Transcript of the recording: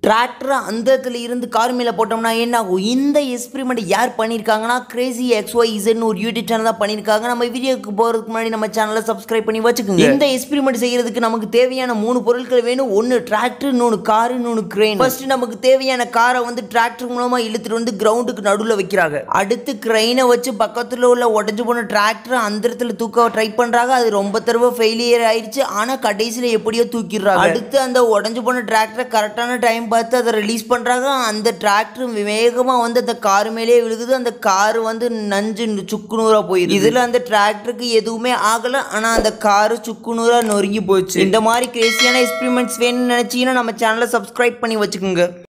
டிராக்டரை அந்த இடத்துல இருந்து கார் மேலே போட்டோம்னா என்ன ஆகும் இந்த எக்ஸ்பெரிமெண்ட் யார் பண்ணியிருக்காங்கன்னா கிரேசி எக்ஸ் ஒய் இசட்னு ஒரு யூடியூப் சேனல் தான் பண்ணியிருக்காங்க நம்ம வீடியோக்கு போகிறதுக்கு முன்னாடி நம்ம சேனலை சப்ஸ்கிரைப் பண்ணி வச்சுக்கோங்க இந்த எக்ஸ்பெரிமெண்ட் செய்யறதுக்கு நமக்கு தேவையான மூணு பொருட்கள் வேணும் ஒன்று டிராக்டர் இன்னொன்று கார் இன்னொன்று கிரெயின் ஃபர்ஸ்ட் நமக்கு தேவையான காரை வந்து டிராக்டர் மூலமா இழுத்துட்டு வந்து கிரவுண்டுக்கு நடுவில் வைக்கிறாங்க அடுத்து கிரெயினை வச்சு பக்கத்தில் உள்ள உடஞ்சு போன டிராக்டரை அந்த இடத்துல தூக்க ட்ரை பண்றாங்க அது ரொம்ப தடவை ஃபெயிலியர் ஆயிடுச்சு ஆனா கடைசியில் எப்படியோ தூக்கிடுறாங்க அடுத்து அந்த உடஞ்சு போன டிராக்டரை கரெக்டான டைம் பார்த்து அதை ரிலீஸ் பண்றாங்க அந்த டிராக்டர் வேகமா வந்து அந்த கார் மேலேயே விழுகுது அந்த கார் வந்து நஞ்சு சுக்குநூறா போயிடுது இதுல அந்த டிராக்டருக்கு எதுவுமே ஆகல ஆனா அந்த காரு சுக்குநூறா நொறுங்கி போச்சு இந்த மாதிரி கிரேசியான எக்ஸ்பெரிமெண்ட்ஸ் வேணும்னு நினைச்சீங்கன்னா நம்ம சேனலை சப்ஸ்கிரைப் பண்ணி வச்சுக்கோங்க